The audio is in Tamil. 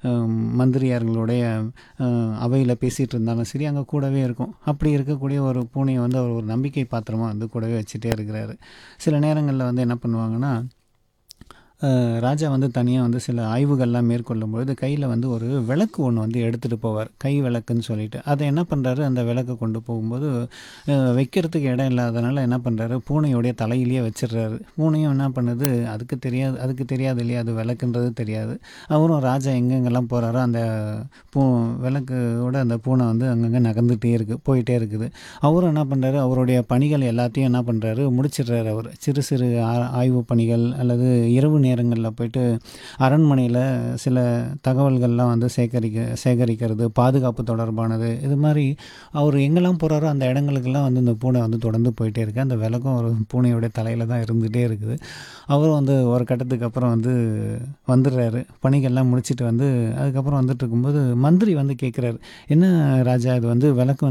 மந்திரியார்களுடைய அவையில் பேசிகிட்டு இருந்தாலும் சரி அங்கே கூடவே இருக்கும் அப்படி இருக்கக்கூடிய ஒரு பூனையை வந்து அவர் ஒரு நம்பிக்கை பாத்திரமாக வந்து கூடவே வச்சுட்டே இருக்கிறாரு சில நேரங்களில் வந்து என்ன பண்ணுவாங்கன்னா அஹ், ராஜா வந்து தனியாக வந்து சில ஆய்வுகள்லாம் மேற்கொள்ளும் பொழுது கையில் வந்து ஒரு விளக்கு ஒன்று வந்து எடுத்துகிட்டு போவார் கை விளக்குன்னு சொல்லிட்டு அதை என்ன பண்ணுறாரு அந்த விளக்கை கொண்டு போகும்போது அஹ், வைக்கிறதுக்கு இடம் இல்லாதனால என்ன பண்ணுறாரு பூனையோடைய தலையிலேயே வச்சிடுறாரு பூனையும் என்ன பண்ணுது அதுக்கு தெரியாது அதுக்கு தெரியாது இல்லையா அது விளக்குன்றது தெரியாது அவரும் ராஜா எங்கெங்கெல்லாம் போகிறாரோ அந்த பூ விளக்கோட அந்த பூனை வந்து அங்கங்கே நகர்ந்துகிட்டே இருக்குது போயிட்டே இருக்குது அவரும் என்ன பண்ணுறாரு அவருடைய பணிகள் எல்லாத்தையும் என்ன பண்ணுறாரு முடிச்சிடுறாரு அவர் சிறு சிறு ஆ- ஆய்வு பணிகள் அல்லது இரவு நேரங்களில் போயிட்டு அரண்மனையில் சில தகவல்கள்லாம் வந்து சேகரிக்க சேகரிக்கிறது பாதுகாப்பு தொடர்பானது இது மாதிரி அவர் எங்கெல்லாம் போகிறாரோ அந்த இடங்களுக்கெல்லாம் வந்து இந்த பூனை வந்து தொடர்ந்து போயிட்டே இருக்கு அந்த விளக்கும் ஒரு பூனையோடைய தலையில் தான் இருந்துகிட்டே இருக்குது அவரும் வந்து ஒரு கட்டத்துக்கு அப்புறம் வந்து வந்துடுறாரு பணிகள்லாம் முடிச்சிட்டு வந்து அதுக்கப்புறம் வந்துட்டு இருக்கும்போது மந்திரி வந்து கேட்குறாரு என்ன ராஜா இது வந்து விளக்கு வந்து